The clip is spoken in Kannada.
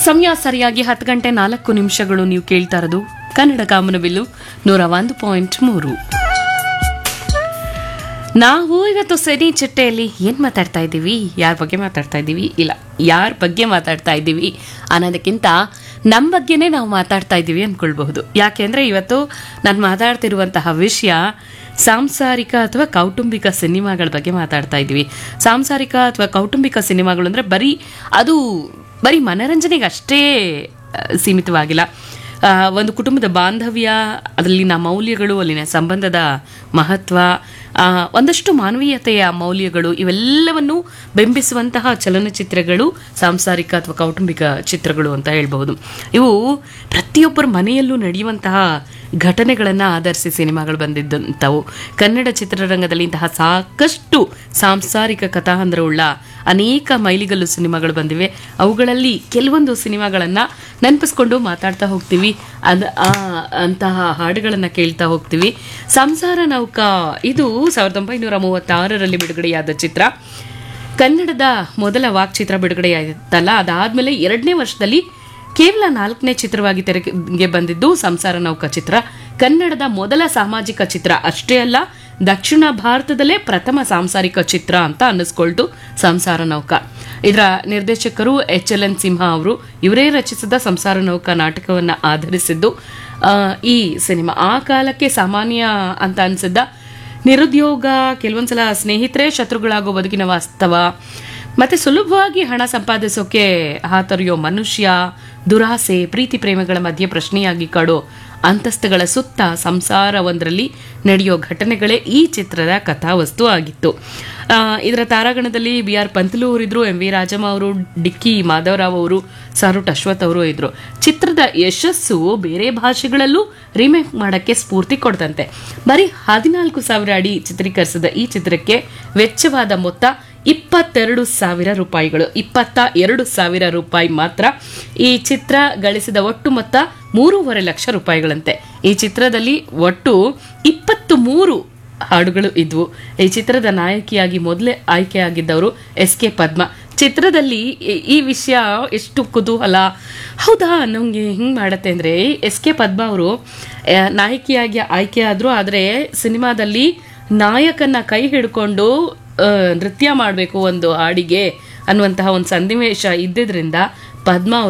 ಸಮಯ ಸರಿಯಾಗಿ ಹತ್ತು ಗಂಟೆ ನಾಲ್ಕು ನಿಮಿಷಗಳು ನೀವು ಕೇಳ್ತಾ ಇರೋದು ಕನ್ನಡ ಕಾಮನಬಿಲ್ಲು ನೂರ ಒಂದು ಪಾಯಿಂಟ್ ಮೂರು ನಾವು ಇವತ್ತು ಸೆನಿ ಚಿಟ್ಟೆಯಲ್ಲಿ ಏನು ಮಾತಾಡ್ತಾ ಇದ್ದೀವಿ ಯಾರ ಬಗ್ಗೆ ಮಾತಾಡ್ತಾ ಇದ್ದೀವಿ ಇಲ್ಲ ಯಾರ ಬಗ್ಗೆ ಮಾತಾಡ್ತಾ ಇದ್ದೀವಿ ಅನ್ನೋದಕ್ಕಿಂತ ನಮ್ಮ ಬಗ್ಗೆನೇ ನಾವು ಮಾತಾಡ್ತಾ ಇದ್ದೀವಿ ಅಂದ್ಕೊಳ್ಬಹುದು ಯಾಕೆಂದರೆ ಇವತ್ತು ನಾನು ಮಾತಾಡ್ತಿರುವಂತಹ ವಿಷಯ ಸಾಂಸಾರಿಕ ಅಥವಾ ಕೌಟುಂಬಿಕ ಸಿನಿಮಾಗಳ ಬಗ್ಗೆ ಮಾತಾಡ್ತಾ ಇದ್ದೀವಿ ಸಾಂಸಾರಿಕ ಅಥವಾ ಕೌಟುಂಬಿಕ ಸಿನಿಮಾಗಳು ಅಂದರೆ ಬರೀ ಅದು ಬರೀ ಮನರಂಜನೆಗೆ ಅಷ್ಟೇ ಆ, ಸೀಮಿತವಾಗಿಲ್ಲ ಆ, ಒಂದು ಕುಟುಂಬದ ಬಾಂಧವ್ಯ ಅದರಲ್ಲಿನ ಮೌಲ್ಯಗಳು ಅಲ್ಲಿನ ಸಂಬಂಧದ ಮಹತ್ವ ಆ, ಒಂದಷ್ಟು ಮಾನವೀಯತೆಯ ಮೌಲ್ಯಗಳು ಇವೆಲ್ಲವನ್ನು ಬಿಂಬಿಸುವಂತಹ ಚಲನಚಿತ್ರಗಳು ಸಾಂಸಾರಿಕ ಅಥವಾ ಕೌಟುಂಬಿಕ ಚಿತ್ರಗಳು ಅಂತ ಹೇಳ್ಬಹುದು ಇವು ಪ್ರತಿಯೊಬ್ಬರ ಮನೆಯಲ್ಲೂ ನಡೆಯುವಂತಹ ಘಟನೆಗಳನ್ನು ಆಧರಿಸಿ ಸಿನಿಮಾಗಳು ಬಂದಿದ್ದಂಥವು ಕನ್ನಡ ಚಿತ್ರರಂಗದಲ್ಲಿ ಇಂತಹ ಸಾಕಷ್ಟು ಸಾಂಸಾರಿಕ ಕಥಾಹಂದ್ರವುಳ್ಳ ಅನೇಕ ಮೈಲಿಗಲ್ಲು ಸಿನಿಮಾಗಳು ಬಂದಿವೆ ಅವುಗಳಲ್ಲಿ ಕೆಲವೊಂದು ಸಿನಿಮಾಗಳನ್ನು ನೆನಪಿಸ್ಕೊಂಡು ಮಾತಾಡ್ತಾ ಹೋಗ್ತೀವಿ ಅದ ಆ- ಅಂತಹ ಹಾಡುಗಳನ್ನು ಕೇಳ್ತಾ ಹೋಗ್ತೀವಿ ಸಂಸಾರ ನೌಕಾ ಇದು ಸಾವಿರದ ಒಂಬೈನೂರ ಮೂವತ್ತಾರರಲ್ಲಿ ಬಿಡುಗಡೆಯಾದ ಚಿತ್ರ ಕನ್ನಡದ ಮೊದಲ ವಾಕ್ಚಿತ್ರ ಬಿಡುಗಡೆಯಾಯಿತಲ್ಲ ಅದಾದ್ಮೇಲೆ ಎರಡನೇ ವರ್ಷದಲ್ಲಿ ಕೇವಲ ನಾಲ್ಕನೇ ಚಿತ್ರವಾಗಿ ತೆರೆಗೆ ಬಂದಿದ್ದು ಸಂಸಾರ ನೌಕಾ ಚಿತ್ರ ಕನ್ನಡದ ಮೊದಲ ಸಾಮಾಜಿಕ ಚಿತ್ರ ಅಷ್ಟೇ ಅಲ್ಲ ದಕ್ಷಿಣ ಭಾರತದಲ್ಲೇ ಪ್ರಥಮ ಸಾಂಸಾರಿಕ ಚಿತ್ರ ಅಂತ ಅನ್ನಿಸ್ಕೊಳ್ತು ಸಂಸಾರ ನೌಕಾ ಇದರ ನಿರ್ದೇಶಕರು ಎಚ್ ಎಲ್ ಎನ್ ಸಿಂಹ ಅವರು ಇವರೇ ರಚಿಸಿದ ಸಂಸಾರ ನೌಕಾ ನಾಟಕವನ್ನು ಆಧರಿಸಿದ್ದು ಆ, ಈ ಸಿನಿಮಾ ಆ ಕಾಲಕ್ಕೆ ಸಾಮಾನ್ಯ ಅಂತ ಅನ್ಸಿದ್ದ ನಿರುದ್ಯೋಗ ಕೆಲವೊಂದ್ಸಲ ಸ್ನೇಹಿತರೇ ಶತ್ರುಗಳಾಗೋ ಬದುಕಿನ ವಾಸ್ತವ ಮತ್ತೆ ಸುಲಭವಾಗಿ ಹಣ ಸಂಪಾದಿಸೋಕೆ ಹಾತೊರೆಯೋ ಮನುಷ್ಯ ದುರಾಸೆ ಪ್ರೀತಿ ಪ್ರೇಮಗಳ ಮಧ್ಯೆ ಪ್ರಶ್ನೆಯಾಗಿ ಕಾಡೋ ಅಂತಸ್ತುಗಳ ಸುತ್ತ ಸಂಸಾರವೊಂದರಲ್ಲಿ ನಡೆಯೋ ಘಟನೆಗಳೇ ಈ ಚಿತ್ರದ ಕಥಾವಸ್ತು ಆಗಿತ್ತು ಆ, ಇದರ ತಾರಾಗಣದಲ್ಲಿ ಬಿ ಆರ್ ಪಂತಲು ಅವರಿದ್ರು ಎಂ ವಿ ರಾಜಮ್ಮ ಅವರು ಡಿಕ್ಕಿ ಮಾಧವರಾವ್ ಅವರು ಸಾರುಟ್ ಅಶ್ವಥ್ ಅವರು ಇದ್ರು ಚಿತ್ರದ ಯಶಸ್ಸು ಬೇರೆ ಭಾಷೆಗಳಲ್ಲೂ ರಿಮೇಕ್ ಮಾಡಕ್ಕೆ ಸ್ಫೂರ್ತಿ ಕೊಡ್ತಂತೆ ಬರೀ ಹದಿನಾಲ್ಕು ಸಾವಿರ ಅಡಿ ಚಿತ್ರೀಕರಿಸಿದ ಈ ಚಿತ್ರಕ್ಕೆ ವೆಚ್ಚವಾದ ಮೊತ್ತ ಇಪ್ಪತ್ತೆರಡು ಸಾವಿರ ರೂಪಾಯಿಗಳು ಇಪ್ಪತ್ತ ಎರಡು ಸಾವಿರ ರೂಪಾಯಿ ಮಾತ್ರ ಈ ಚಿತ್ರ ಗಳಿಸಿದ ಒಟ್ಟು ಮೊತ್ತ ಮೂರುವರೆ ಲಕ್ಷ ರೂಪಾಯಿಗಳಂತೆ ಈ ಚಿತ್ರದಲ್ಲಿ ಒಟ್ಟು ಇಪ್ಪತ್ತು ಮೂರು ಹಾಡುಗಳು ಇದ್ವು ಈ ಚಿತ್ರದ ನಾಯಕಿಯಾಗಿ ಮೊದಲೇ ಆಯ್ಕೆಯಾಗಿದ್ದವರು ಎಸ್ ಕೆ ಪದ್ಮ ಚಿತ್ರದಲ್ಲಿ ಈ- ಈ ವಿಷಯ ಎಷ್ಟು ಕುತೂಹಲ ಹೌದಾ ನಮಗೆ ಹಿಂಗೆ ಮಾಡತ್ತೆ ಅಂದರೆ ಎಸ್ ಕೆ ಪದ್ಮ ಅವರು ಆ, ನಾಯಕಿಯಾಗಿ ಆಯ್ಕೆ ಆದರು ಆದರೆ ಸಿನಿಮಾದಲ್ಲಿ ನಾಯಕನ ಕೈ ಹಿಡ್ಕೊಂಡು ಆ, ನೃತ್ಯ ಮಾಡಬೇಕು ಒಂದು ಹಾಡಿಗೆ ಅನ್ನುವಂತಹ ಒಂದು ಸನ್ನಿವೇಶ ಇದ್ದಿದ್ರಿಂದ ಪದ್ಮ